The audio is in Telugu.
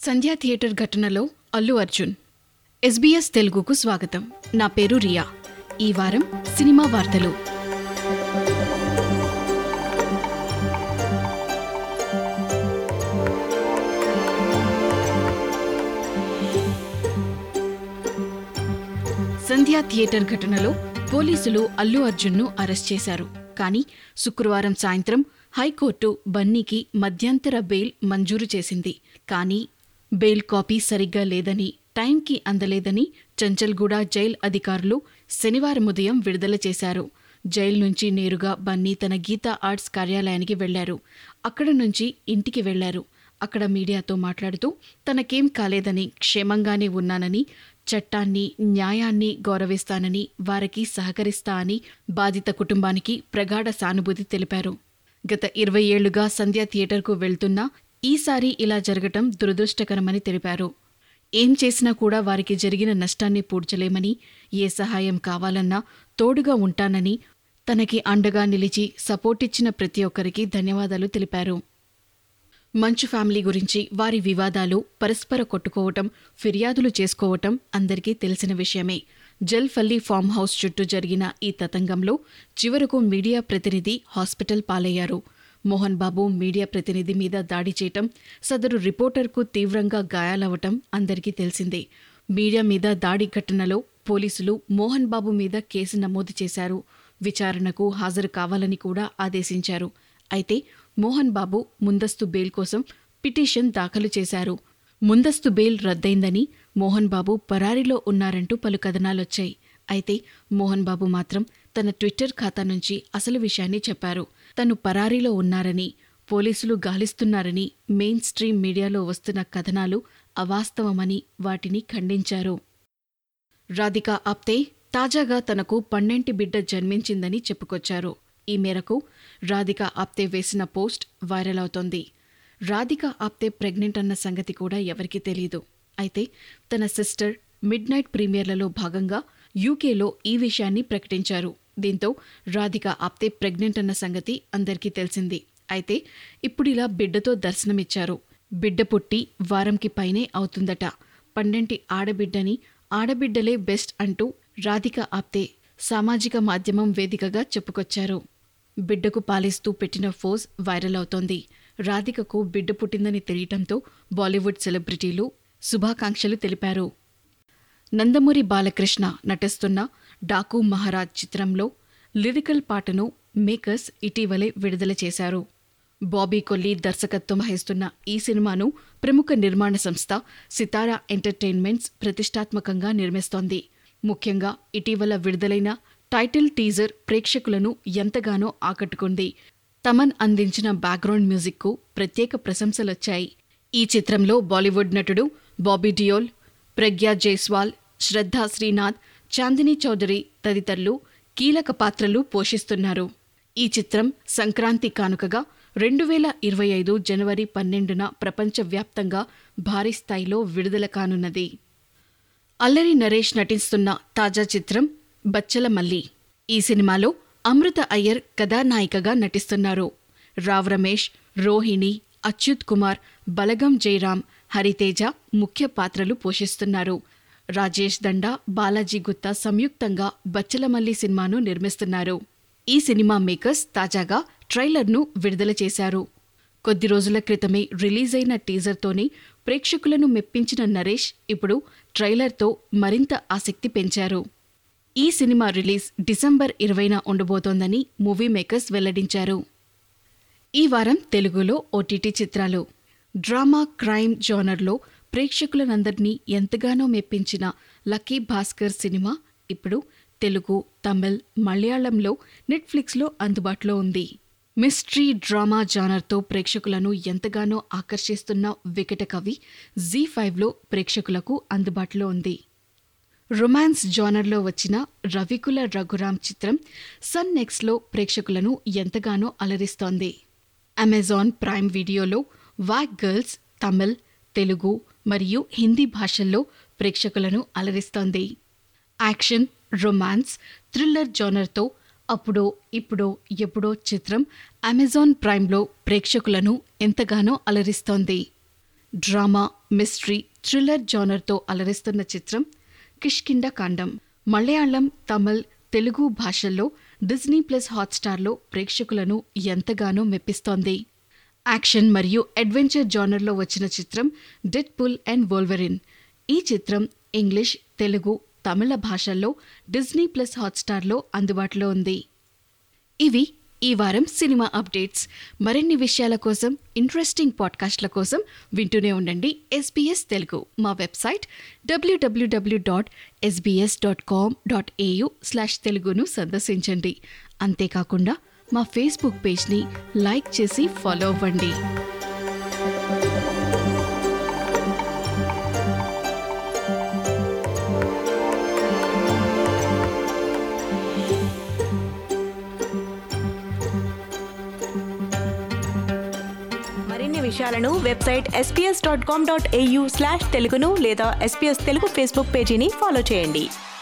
సంధ్యా థియేటర్ ఘటనలో అల్లు అర్జున్ ఎస్బీఎస్ తెలుగుకు స్వాగతం నా పేరు రియా ఈ వారం సినిమా వార్తలు సంధ్యా థియేటర్ ఘటనలో పోలీసులు అల్లు అర్జున్ను అరెస్ట్ చేశారు కానీ శుక్రవారం సాయంత్రం హైకోర్టు బన్నీకి మధ్యంతర బెయిల్ మంజూరు చేసింది కానీ బెయిల్ కాపీ సరిగ్గా లేదని టైంకి అందలేదని చంచల్గూడ జైల్ అధికారులు శనివారం ఉదయం విడుదల చేశారు జైలు నుంచి నేరుగా బన్నీ తన గీతా ఆర్ట్స్ కార్యాలయానికి వెళ్లారు అక్కడ నుంచి ఇంటికి వెళ్లారు అక్కడ మీడియాతో మాట్లాడుతూ తనకేం కాలేదని క్షేమంగానే ఉన్నానని చట్టాన్ని న్యాయాన్ని గౌరవిస్తానని వారికి సహకరిస్తా అని బాధిత కుటుంబానికి ప్రగాఢ సానుభూతి తెలిపారు గత ఇరవై ఏళ్లుగా సంధ్యా థియేటర్కు వెళ్తున్నా ఈసారి ఇలా జరగటం దురదృష్టకరమని తెలిపారు ఏం చేసినా కూడా వారికి జరిగిన నష్టాన్ని పూడ్చలేమని ఏ సహాయం కావాలన్నా తోడుగా ఉంటానని తనకి అండగా నిలిచి సపోర్ట్ ఇచ్చిన ప్రతి ఒక్కరికి ధన్యవాదాలు తెలిపారు మంచు ఫ్యామిలీ గురించి వారి వివాదాలు పరస్పర కొట్టుకోవటం ఫిర్యాదులు చేసుకోవటం అందరికీ తెలిసిన విషయమే జల్ఫల్లి ఫామ్ హౌస్ చుట్టూ జరిగిన ఈ తతంగంలో చివరకు మీడియా ప్రతినిధి హాస్పిటల్ పాలయ్యారు మోహన్ బాబు మీడియా ప్రతినిధి మీద దాడి చేయటం సదరు రిపోర్టర్కు తీవ్రంగా గాయాలవటం అందరికీ తెలిసిందే మీడియా మీద దాడి ఘటనలో పోలీసులు మోహన్ బాబు మీద కేసు నమోదు చేశారు విచారణకు హాజరు కావాలని కూడా ఆదేశించారు అయితే మోహన్ బాబు ముందస్తు బెయిల్ కోసం పిటిషన్ దాఖలు చేశారు ముందస్తు బెయిల్ రద్దయిందని మోహన్ బాబు పరారీలో ఉన్నారంటూ పలు కథనాలొచ్చాయి అయితే మోహన్ బాబు మాత్రం తన ట్విట్టర్ ఖాతా నుంచి అసలు విషయాన్ని చెప్పారు తను పరారీలో ఉన్నారని పోలీసులు గాలిస్తున్నారని మెయిన్ స్ట్రీమ్ మీడియాలో వస్తున్న కథనాలు అవాస్తవమని వాటిని ఖండించారు రాధికా ఆప్తే తాజాగా తనకు పన్నెంటి బిడ్డ జన్మించిందని చెప్పుకొచ్చారు ఈ మేరకు రాధిక ఆప్తే వేసిన పోస్ట్ వైరల్ అవుతోంది రాధిక ఆప్తే ప్రెగ్నెంట్ అన్న సంగతి కూడా ఎవరికీ తెలియదు అయితే తన సిస్టర్ మిడ్ నైట్ ప్రీమియర్లలో భాగంగా యూకేలో ఈ విషయాన్ని ప్రకటించారు దీంతో రాధిక ఆప్తే ప్రెగ్నెంట్ అన్న సంగతి అందరికీ తెలిసింది అయితే ఇప్పుడిలా బిడ్డతో దర్శనమిచ్చారు బిడ్డ పుట్టి వారంకి పైనే అవుతుందట పన్నెంటి ఆడబిడ్డని ఆడబిడ్డలే బెస్ట్ అంటూ రాధిక ఆప్తే సామాజిక మాధ్యమం వేదికగా చెప్పుకొచ్చారు బిడ్డకు పాలిస్తూ పెట్టిన ఫోజ్ వైరల్ అవుతోంది రాధికకు బిడ్డ పుట్టిందని తెలియటంతో బాలీవుడ్ సెలబ్రిటీలు శుభాకాంక్షలు తెలిపారు నందమూరి బాలకృష్ణ నటిస్తున్న డాకు మహారాజ్ చిత్రంలో లిరికల్ పాటను మేకర్స్ ఇటీవలే విడుదల చేశారు బాబీ కొల్లి దర్శకత్వం వహిస్తున్న ఈ సినిమాను ప్రముఖ నిర్మాణ సంస్థ సితారా ఎంటర్టైన్మెంట్స్ ప్రతిష్టాత్మకంగా నిర్మిస్తోంది ముఖ్యంగా ఇటీవల విడుదలైన టైటిల్ టీజర్ ప్రేక్షకులను ఎంతగానో ఆకట్టుకుంది తమన్ అందించిన బ్యాక్గ్రౌండ్ మ్యూజిక్కు ప్రత్యేక ప్రశంసలొచ్చాయి ఈ చిత్రంలో బాలీవుడ్ నటుడు బాబీ డియోల్ ప్రగ్యా జైస్వాల్ శ్రద్ధా శ్రీనాథ్ చాందినీ చౌదరి తదితరులు కీలక పాత్రలు పోషిస్తున్నారు ఈ చిత్రం సంక్రాంతి కానుకగా రెండు వేల ఇరవై ఐదు జనవరి పన్నెండున ప్రపంచవ్యాప్తంగా భారీ స్థాయిలో విడుదల కానున్నది అల్లరి నరేష్ నటిస్తున్న తాజా చిత్రం బచ్చల మల్లి ఈ సినిమాలో అమృత అయ్యర్ కథానాయికగా నటిస్తున్నారు రావ్ రమేష్ రోహిణి అచ్యుత్ కుమార్ బలగం జయరాం హరితేజ ముఖ్య పాత్రలు పోషిస్తున్నారు రాజేష్ దండా బాలాజీ గుత్తా సంయుక్తంగా బచ్చలమల్లి సినిమాను నిర్మిస్తున్నారు ఈ సినిమా మేకర్స్ తాజాగా ట్రైలర్ను విడుదల చేశారు కొద్ది రోజుల క్రితమే రిలీజ్ అయిన టీజర్తోనే ప్రేక్షకులను మెప్పించిన నరేష్ ఇప్పుడు ట్రైలర్తో మరింత ఆసక్తి పెంచారు ఈ సినిమా రిలీజ్ డిసెంబర్ ఇరవైన ఉండబోతోందని మూవీ మేకర్స్ వెల్లడించారు ఈ వారం తెలుగులో ఓటీటీ చిత్రాలు డ్రామా క్రైమ్ జోనర్లో ప్రేక్షకులనందరినీ ఎంతగానో మెప్పించిన లక్కీ భాస్కర్ సినిమా ఇప్పుడు తెలుగు తమిళ్ మలయాళంలో నెట్ఫ్లిక్స్లో అందుబాటులో ఉంది మిస్టరీ డ్రామా జానర్తో ప్రేక్షకులను ఎంతగానో ఆకర్షిస్తున్న వికట కవి జీ ఫైవ్లో ప్రేక్షకులకు అందుబాటులో ఉంది రొమాన్స్ జానర్లో వచ్చిన రవికుల రఘురామ్ చిత్రం సన్ నెక్స్ట్లో ప్రేక్షకులను ఎంతగానో అలరిస్తోంది అమెజాన్ ప్రైమ్ వీడియోలో వాక్ గర్ల్స్ తమిళ్ తెలుగు మరియు హిందీ భాషల్లో ప్రేక్షకులను అలరిస్తోంది యాక్షన్ రొమాన్స్ థ్రిల్లర్ జానర్తో అప్పుడో ఇప్పుడో ఎప్పుడో చిత్రం అమెజాన్ ప్రైమ్లో ప్రేక్షకులను ఎంతగానో అలరిస్తోంది డ్రామా మిస్టరీ థ్రిల్లర్ జానర్తో అలరిస్తున్న చిత్రం కిష్కిండ కాండం మలయాళం తమిళ్ తెలుగు భాషల్లో డిజ్నీ ప్లస్ హాట్స్టార్లో ప్రేక్షకులను ఎంతగానో మెప్పిస్తోంది యాక్షన్ మరియు అడ్వెంచర్ జానర్లో వచ్చిన చిత్రం డెడ్ పుల్ అండ్ వోల్వరిన్ ఈ చిత్రం ఇంగ్లీష్ తెలుగు తమిళ భాషల్లో డిజ్నీ ప్లస్ హాట్స్టార్లో అందుబాటులో ఉంది ఇవి ఈ వారం సినిమా అప్డేట్స్ మరిన్ని విషయాల కోసం ఇంట్రెస్టింగ్ పాడ్కాస్ట్ల కోసం వింటూనే ఉండండి ఎస్బీఎస్ తెలుగు మా website W W W dot SBS dot com dot AU slash తెలుగును సందర్శించండి అంతేకాకుండా మా ఫేస్బుక్ పేజ్ని లైక్ చేసి ఫాలో అవ్వండి మరిన్ని విషయాలను website SBS dot com dot AU slash తెలుగును లేదా ఎస్పీఎస్ తెలుగు ఫేస్బుక్ పేజీని ఫాలో చేయండి